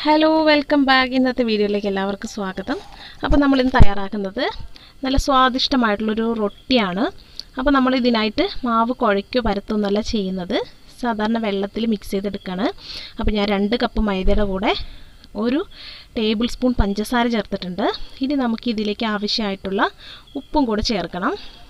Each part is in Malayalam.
ഹലോ വെൽക്കം ബാക്ക് ഇന്നത്തെ വീഡിയോയിലേക്ക് എല്ലാവർക്കും സ്വാഗതം അപ്പോൾ നമ്മളിന്ന് തയ്യാറാക്കുന്നത് നല്ല സ്വാദിഷ്ടമായിട്ടുള്ളൊരു റൊട്ടിയാണ് അപ്പോൾ നമ്മൾ ഇതിനായിട്ട് മാവ് കുഴയ്ക്കോ പരത്തൊന്നുമല്ല ചെയ്യുന്നത് സാധാരണ വെള്ളത്തിൽ മിക്സ് ചെയ്തെടുക്കുകയാണ് അപ്പോൾ ഞാൻ രണ്ട് കപ്പ് മൈദയുടെ കൂടെ ഒരു ടേബിൾ സ്പൂൺ പഞ്ചസാര ചേർത്തിട്ടുണ്ട് ഇനി നമുക്ക് ഇതിലേക്ക് ആവശ്യമായിട്ടുള്ള ഉപ്പും കൂടെ ചേർക്കണം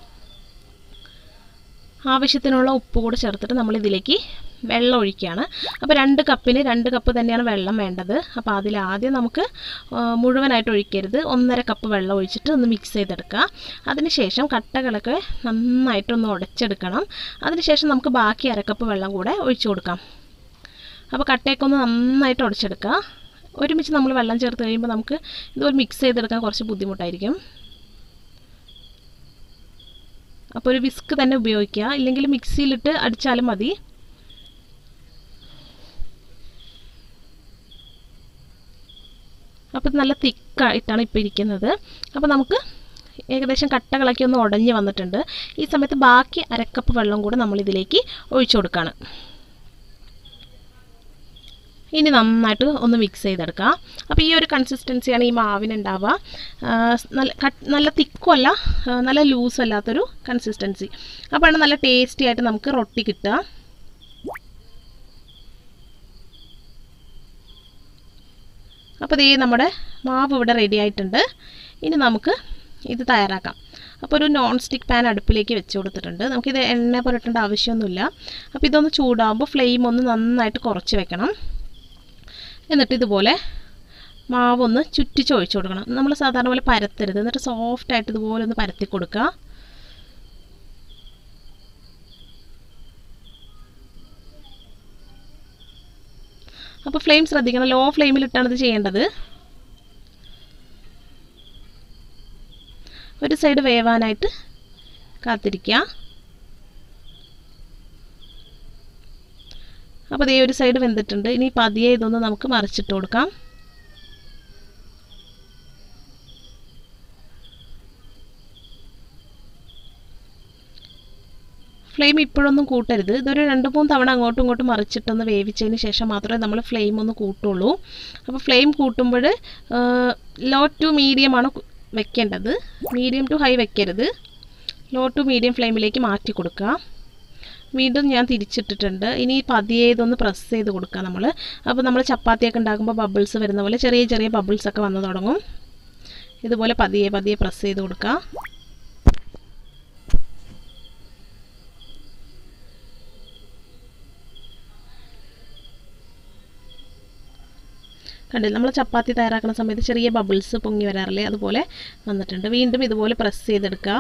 ആവശ്യത്തിനുള്ള ഉപ്പ് കൂടെ ചേർത്തിട്ട് നമ്മൾ ഇതിലേക്ക് വെള്ളം ഒഴിക്കുകയാണ് അപ്പോൾ രണ്ട് കപ്പിന് രണ്ട് കപ്പ് തന്നെയാണ് വെള്ളം വേണ്ടത് അപ്പോൾ അതിൽ ആദ്യം നമുക്ക് മുഴുവനായിട്ട് ഒഴിക്കരുത് ഒന്നര കപ്പ് വെള്ളം ഒഴിച്ചിട്ട് ഒന്ന് മിക്സ് ചെയ്തെടുക്കുക അതിനുശേഷം കട്ടകളൊക്കെ നന്നായിട്ടൊന്ന് ഉടച്ചെടുക്കണം അതിനുശേഷം നമുക്ക് ബാക്കി അരക്കപ്പ് വെള്ളം കൂടെ ഒഴിച്ചു കൊടുക്കാം അപ്പോൾ കട്ടയൊക്കെ ഒന്ന് നന്നായിട്ട് ഉടച്ചെടുക്കുക ഒരുമിച്ച് നമ്മൾ വെള്ളം ചേർത്ത് കഴിയുമ്പോൾ നമുക്ക് ഇതുപോലെ മിക്സ് ചെയ്തെടുക്കാൻ കുറച്ച് ബുദ്ധിമുട്ടായിരിക്കും അപ്പോൾ ഒരു വിസ്ക് തന്നെ ഉപയോഗിക്കുക ഇല്ലെങ്കിൽ മിക്സിയിലിട്ട് അടിച്ചാലും മതി അപ്പോൾ നല്ല തിക്കായിട്ടാണ് ഇപ്പോൾ ഇരിക്കുന്നത് അപ്പോൾ നമുക്ക് ഏകദേശം കട്ടകളൊക്കെ ഒന്ന് ഉടഞ്ഞ് വന്നിട്ടുണ്ട് ഈ സമയത്ത് ബാക്കി അരക്കപ്പ് വെള്ളം കൂടെ നമ്മൾ ഇതിലേക്ക് ഒഴിച്ചു കൊടുക്കുകയാണ് ഇനി നന്നായിട്ട് ഒന്ന് മിക്സ് ചെയ്തെടുക്കുക അപ്പോൾ ഈ ഒരു കൺസിസ്റ്റൻസിയാണ് ഈ മാവിനുണ്ടാവുക നല്ല നല്ല തിക്കും അല്ല നല്ല ലൂസും അല്ലാത്തൊരു കൺസിസ്റ്റൻസി അപ്പോഴാണ് നല്ല ടേസ്റ്റി ആയിട്ട് നമുക്ക് റൊട്ടി കിട്ടുക അപ്പോൾ ഇതേ നമ്മുടെ മാവ് ഇവിടെ റെഡി ആയിട്ടുണ്ട് ഇനി നമുക്ക് ഇത് തയ്യാറാക്കാം അപ്പോൾ ഒരു നോൺ സ്റ്റിക്ക് പാൻ അടുപ്പിലേക്ക് വെച്ച് കൊടുത്തിട്ടുണ്ട് നമുക്കിത് എണ്ണ പുരട്ടേണ്ട ആവശ്യമൊന്നുമില്ല അപ്പോൾ ഇതൊന്ന് ചൂടാകുമ്പോൾ ഫ്ലെയിം ഒന്ന് നന്നായിട്ട് കുറച്ച് വെക്കണം എന്നിട്ട് ഇതുപോലെ മാവൊന്ന് ചുറ്റിച്ച് ഒഴിച്ചു കൊടുക്കണം നമ്മൾ സാധാരണ പോലെ പരത്തരുത് എന്നിട്ട് സോഫ്റ്റായിട്ട് ഇതുപോലെ ഒന്ന് പരത്തി കൊടുക്കുക അപ്പോൾ ഫ്ലെയിം ശ്രദ്ധിക്കണം ലോ ഫ്ലെയിമിലിട്ടാണ് ഇത് ചെയ്യേണ്ടത് ഒരു സൈഡ് വേവാനായിട്ട് കാത്തിരിക്കുക അപ്പോൾ ഇതേ ഒരു സൈഡ് വെന്തിട്ടുണ്ട് ഇനി പതിയെ ഇതൊന്ന് നമുക്ക് മറിച്ചിട്ട് കൊടുക്കാം ഫ്ലെയിം ഇപ്പോഴൊന്നും കൂട്ടരുത് ഇതൊരു രണ്ട് മൂന്ന് തവണ അങ്ങോട്ടും ഇങ്ങോട്ടും മറിച്ചിട്ടൊന്ന് വേവിച്ചതിന് ശേഷം മാത്രമേ നമ്മൾ ഫ്ലെയിം ഒന്ന് കൂട്ടുള്ളൂ അപ്പോൾ ഫ്ലെയിം കൂട്ടുമ്പോൾ ലോ ടു മീഡിയമാണ് വെക്കേണ്ടത് മീഡിയം ടു ഹൈ വെക്കരുത് ലോ ടു മീഡിയം ഫ്ലെയിമിലേക്ക് മാറ്റി കൊടുക്കുക വീണ്ടും ഞാൻ തിരിച്ചിട്ടിട്ടുണ്ട് ഇനി പതിയെ ഇതൊന്ന് പ്രസ് ചെയ്ത് കൊടുക്കുക നമ്മൾ അപ്പോൾ നമ്മൾ ചപ്പാത്തിയൊക്കെ ഉണ്ടാക്കുമ്പോൾ ബബിൾസ് വരുന്ന പോലെ ചെറിയ ചെറിയ ബബിൾസ് ഒക്കെ വന്നു തുടങ്ങും ഇതുപോലെ പതിയെ പതിയെ പ്രസ് ചെയ്ത് കൊടുക്കുക കണ്ടില്ല നമ്മൾ ചപ്പാത്തി തയ്യാറാക്കുന്ന സമയത്ത് ചെറിയ ബബിൾസ് പൊങ്ങി വരാറില്ലേ അതുപോലെ വന്നിട്ടുണ്ട് വീണ്ടും ഇതുപോലെ പ്രസ് ചെയ്തെടുക്കുക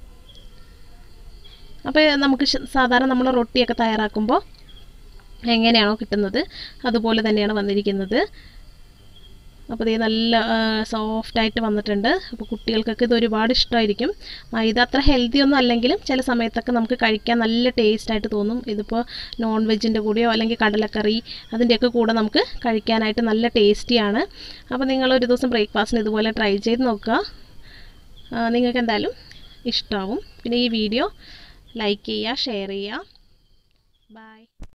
അപ്പോൾ നമുക്ക് സാധാരണ നമ്മൾ റൊട്ടിയൊക്കെ തയ്യാറാക്കുമ്പോൾ എങ്ങനെയാണോ കിട്ടുന്നത് അതുപോലെ തന്നെയാണ് വന്നിരിക്കുന്നത് അപ്പോൾ ഇത് നല്ല സോഫ്റ്റായിട്ട് വന്നിട്ടുണ്ട് അപ്പോൾ കുട്ടികൾക്കൊക്കെ ഇത് ഒരുപാട് ഇഷ്ടമായിരിക്കും ഇത് അത്ര ഹെൽത്തി ഒന്നും അല്ലെങ്കിലും ചില സമയത്തൊക്കെ നമുക്ക് കഴിക്കാൻ നല്ല ടേസ്റ്റായിട്ട് തോന്നും ഇതിപ്പോൾ നോൺ വെജിൻ്റെ കൂടെയോ അല്ലെങ്കിൽ കടലക്കറി അതിൻ്റെയൊക്കെ കൂടെ നമുക്ക് കഴിക്കാനായിട്ട് നല്ല ടേസ്റ്റിയാണ് അപ്പോൾ നിങ്ങൾ ഒരു ദിവസം ബ്രേക്ക്ഫാസ്റ്റിന് ഇതുപോലെ ട്രൈ ചെയ്ത് നോക്കുക നിങ്ങൾക്ക് എന്തായാലും ഇഷ്ടമാവും പിന്നെ ഈ വീഡിയോ ലൈക്ക് ചെയ്യുക ഷെയർ ചെയ്യുക ബൈ